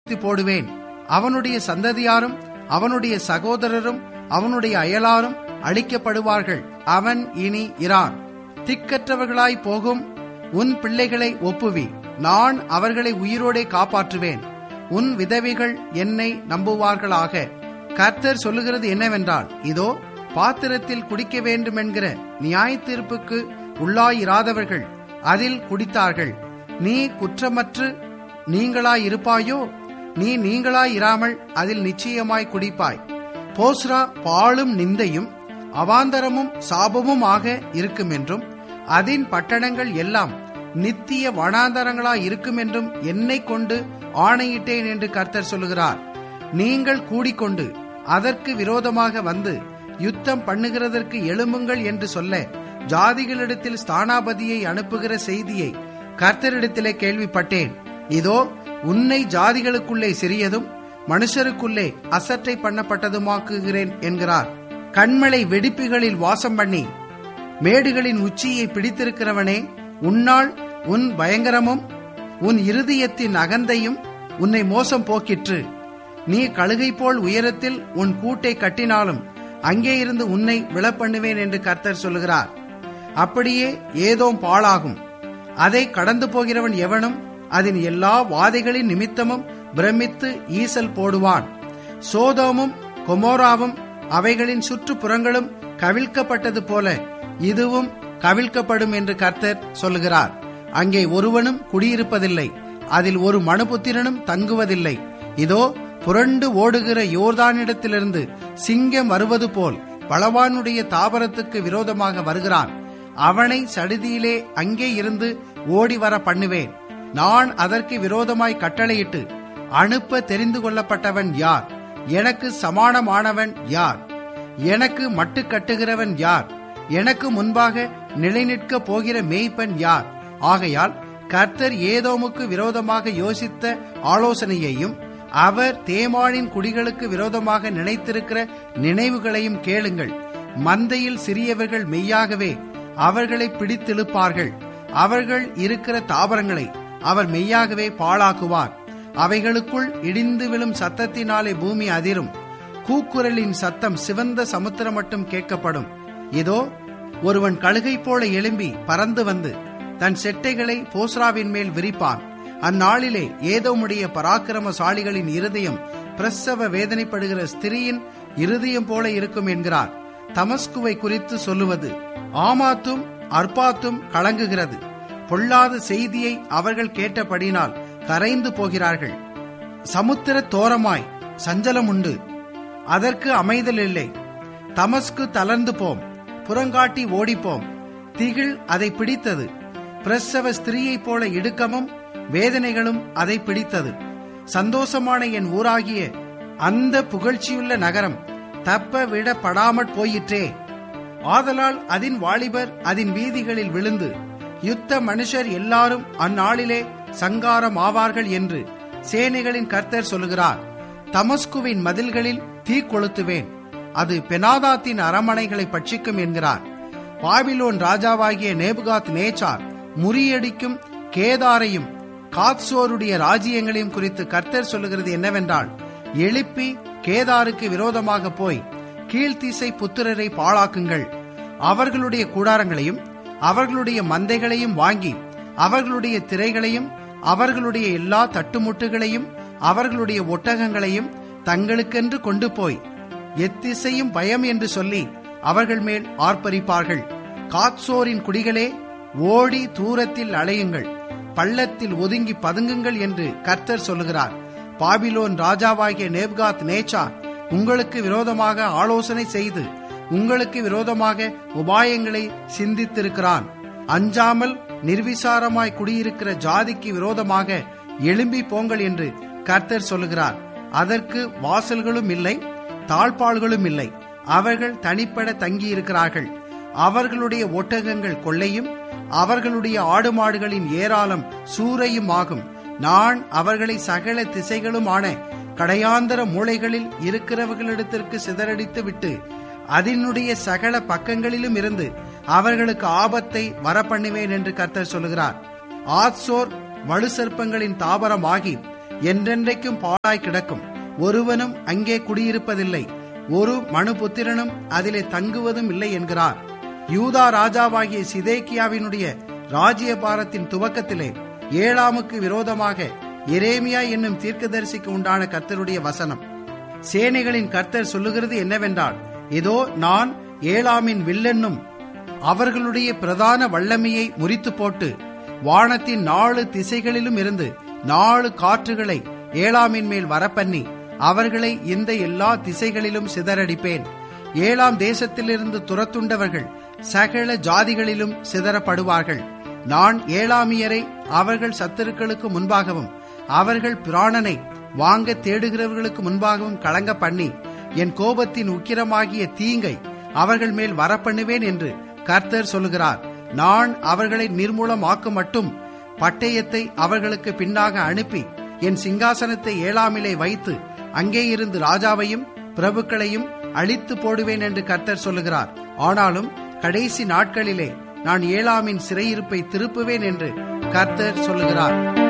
அழித்து போடுவேன் அவனுடைய சந்ததியாரும் அவனுடைய சகோதரரும் அவனுடைய அயலாரும் அழிக்கப்படுவார்கள் அவன் இனி இரான் திக்கற்றவர்களாய் போகும் உன் பிள்ளைகளை ஒப்புவி நான் அவர்களை உயிரோடே காப்பாற்றுவேன் உன் விதவிகள் என்னை நம்புவார்களாக கர்த்தர் சொல்லுகிறது என்னவென்றால் இதோ பாத்திரத்தில் குடிக்க வேண்டும் என்கிற நியாய தீர்ப்புக்கு உள்ளாயிராதவர்கள் அதில் குடித்தார்கள் நீ குற்றமற்று நீங்களாயிருப்பாயோ நீ நீங்களாயிராமல் அதில் நிச்சயமாய் குடிப்பாய் போஸ்ரா பாழும் நிந்தையும் அவாந்தரமும் சாபமுமாக இருக்கும் என்றும் அதன் பட்டணங்கள் எல்லாம் நித்திய வனாந்தரங்களாய் இருக்கும் என்றும் என்னை கொண்டு ஆணையிட்டேன் என்று கர்த்தர் சொல்லுகிறார் நீங்கள் கூடிக்கொண்டு அதற்கு விரோதமாக வந்து யுத்தம் பண்ணுகிறதற்கு எழும்புங்கள் என்று சொல்ல ஜாதிகளிடத்தில் ஸ்தானாபதியை அனுப்புகிற செய்தியை கர்த்தரிடத்திலே கேள்விப்பட்டேன் இதோ உன்னை ஜாதிகளுக்குள்ளே சிறியதும் மனுஷருக்குள்ளே அசட்டை பண்ணப்பட்டதுமாக்குகிறேன் என்கிறார் கண்மலை வெடிப்புகளில் வாசம் பண்ணி மேடுகளின் உச்சியை பிடித்திருக்கிறவனே உன்னால் உன் பயங்கரமும் உன் இருதயத்தின் அகந்தையும் உன்னை மோசம் போக்கிற்று நீ கழுகை போல் உயரத்தில் உன் கூட்டை கட்டினாலும் அங்கே இருந்து உன்னை விழப்பண்ணுவேன் என்று கர்த்தர் சொல்லுகிறார் அப்படியே ஏதோம் பாழாகும் அதை கடந்து போகிறவன் எவனும் அதன் எல்லா வாதைகளின் நிமித்தமும் பிரமித்து ஈசல் போடுவான் சோதோமும் கொமோராவும் அவைகளின் சுற்றுப்புறங்களும் கவிழ்க்கப்பட்டது போல இதுவும் கவிழ்க்கப்படும் என்று கர்த்தர் சொல்லுகிறார் அங்கே ஒருவனும் குடியிருப்பதில்லை அதில் ஒரு மனுபுத்திரனும் தங்குவதில்லை இதோ புரண்டு ஓடுகிற யோர்தானிடத்திலிருந்து சிங்கம் வருவது போல் பலவானுடைய தாபரத்துக்கு விரோதமாக வருகிறான் அவனை சடுதியிலே அங்கே இருந்து ஓடி வர பண்ணுவேன் நான் அதற்கு விரோதமாய் கட்டளையிட்டு அனுப்ப தெரிந்து கொள்ளப்பட்டவன் யார் எனக்கு சமானமானவன் யார் எனக்கு மட்டு கட்டுகிறவன் யார் எனக்கு முன்பாக நிலைநிற்க போகிற மேய்ப்பன் யார் ஆகையால் கர்த்தர் ஏதோமுக்கு விரோதமாக யோசித்த ஆலோசனையையும் அவர் தேமானின் குடிகளுக்கு விரோதமாக நினைத்திருக்கிற நினைவுகளையும் கேளுங்கள் மந்தையில் சிறியவர்கள் மெய்யாகவே அவர்களை பிடித்திழுப்பார்கள் அவர்கள் இருக்கிற தாவரங்களை அவர் மெய்யாகவே பாழாக்குவார் அவைகளுக்குள் இடிந்து விழும் சத்தத்தினாலே பூமி அதிரும் கூக்குரலின் சத்தம் சிவந்த சமுத்திரம் மட்டும் கேட்கப்படும் இதோ ஒருவன் கழுகை போல எழும்பி பறந்து வந்து தன் செட்டைகளை போஸ்ராவின் மேல் விரிப்பான் அந்நாளிலே ஏதோமுடைய பராக்கிரமசாலிகளின் இருதயம் பிரசவ வேதனைப்படுகிற ஸ்திரீயின் இருதயம் போல இருக்கும் என்கிறார் தமஸ்குவை குறித்து சொல்லுவது ஆமாத்தும் அர்பாத்தும் கலங்குகிறது பொல்லாத செய்தியை அவர்கள் கேட்டபடினால் கரைந்து போகிறார்கள் சமுத்திர தோரமாய் சஞ்சலம் உண்டு அதற்கு அமைதல் இல்லை தமஸ்கு தளர்ந்து போம் புறங்காட்டி ஓடிப்போம் திகில் அதை பிடித்தது பிரசவ ஸ்திரீயைப் போல இடுக்கமும் வேதனைகளும் அதை பிடித்தது சந்தோஷமான என் ஊராகிய அந்த புகழ்ச்சியுள்ள நகரம் தப்ப விடப்படாமற் போயிற்றே ஆதலால் அதின் வாலிபர் அதின் வீதிகளில் விழுந்து யுத்த மனுஷர் எல்லாரும் அந்நாளிலே சங்காரம் ஆவார்கள் என்று சேனைகளின் கர்த்தர் சொல்லுகிறார் தமஸ்குவின் மதில்களில் தீ கொளுத்துவேன் அது பெனாதாத்தின் அரமனைகளை பட்சிக்கும் என்கிறார் பாபிலோன் ராஜாவாகிய நேபுகாத் நேச்சார் முறியடிக்கும் கேதாரையும் காத்சோருடைய ராஜ்யங்களையும் குறித்து கர்த்தர் சொல்லுகிறது என்னவென்றால் எழுப்பி கேதாருக்கு விரோதமாக போய் கீழ்த்திசை புத்திரரை பாழாக்குங்கள் அவர்களுடைய கூடாரங்களையும் அவர்களுடைய மந்தைகளையும் வாங்கி அவர்களுடைய திரைகளையும் அவர்களுடைய எல்லா தட்டுமுட்டுகளையும் அவர்களுடைய ஒட்டகங்களையும் தங்களுக்கென்று கொண்டு போய் எத்திசையும் பயம் என்று சொல்லி அவர்கள் மேல் ஆர்ப்பரிப்பார்கள் காத்சோரின் குடிகளே ஓடி தூரத்தில் அலையுங்கள் பள்ளத்தில் ஒதுங்கி பதுங்குங்கள் என்று கர்த்தர் சொல்லுகிறார் பாபிலோன் ராஜாவாகிய நேப்காத் நேச்சா உங்களுக்கு விரோதமாக ஆலோசனை செய்து உங்களுக்கு விரோதமாக உபாயங்களை சிந்தித்திருக்கிறான் அஞ்சாமல் நிர்விசாரமாய் குடியிருக்கிற ஜாதிக்கு விரோதமாக எழும்பி போங்கள் என்று கர்த்தர் சொல்லுகிறார் அதற்கு வாசல்களும் இல்லை தாழ்பாள்களும் இல்லை அவர்கள் தனிப்பட தங்கியிருக்கிறார்கள் அவர்களுடைய ஒட்டகங்கள் கொள்ளையும் அவர்களுடைய ஆடு மாடுகளின் ஏராளம் சூறையும் ஆகும் நான் அவர்களை சகல திசைகளுமான கடையாந்தர மூளைகளில் இருக்கிறவர்களிடத்திற்கு சிதறடித்து விட்டு அதனுடைய சகல பக்கங்களிலும் இருந்து அவர்களுக்கு ஆபத்தை வரப்பண்ணுவேன் என்று கர்த்தர் சொல்லுகிறார் ஆத்சோர் வலு சர்ப்பங்களின் தாவரமாகி என்றென்றைக்கும் பாழாய் கிடக்கும் ஒருவனும் அங்கே குடியிருப்பதில்லை ஒரு மனுபுத்திரனும் அதிலே தங்குவதும் இல்லை என்கிறார் யூதா ராஜாவாகிய சிதேக்கியாவினுடைய ராஜ்யபாரத்தின் துவக்கத்திலே ஏழாமுக்கு விரோதமாக எரேமியா என்னும் தீர்க்கதரிசிக்கு உண்டான கர்த்தருடைய வசனம் சேனைகளின் கர்த்தர் சொல்லுகிறது என்னவென்றால் இதோ நான் ஏழாமின் வில்லென்னும் அவர்களுடைய பிரதான வல்லமையை முறித்து போட்டு வானத்தின் நாலு திசைகளிலும் இருந்து நாலு காற்றுகளை ஏழாமின் மேல் வரப்பண்ணி அவர்களை இந்த எல்லா திசைகளிலும் சிதறடிப்பேன் ஏழாம் தேசத்திலிருந்து துரத்துண்டவர்கள் சகல ஜாதிகளிலும் சிதறப்படுவார்கள் நான் ஏழாமியரை அவர்கள் சத்துருக்களுக்கு முன்பாகவும் அவர்கள் பிராணனை வாங்க தேடுகிறவர்களுக்கு முன்பாகவும் கலங்க பண்ணி என் கோபத்தின் உக்கிரமாகிய தீங்கை அவர்கள் மேல் வரப்பண்ணுவேன் என்று கர்த்தர் சொல்லுகிறார் நான் அவர்களை நிர்மூலமாக்க மட்டும் பட்டயத்தை அவர்களுக்கு பின்னாக அனுப்பி என் சிங்காசனத்தை ஏழாமிலே வைத்து அங்கே இருந்து ராஜாவையும் பிரபுக்களையும் அழித்து போடுவேன் என்று கர்த்தர் சொல்லுகிறார் ஆனாலும் கடைசி நாட்களிலே நான் ஏழாமின் சிறையிருப்பை திருப்புவேன் என்று கர்த்தர் சொல்லுகிறார்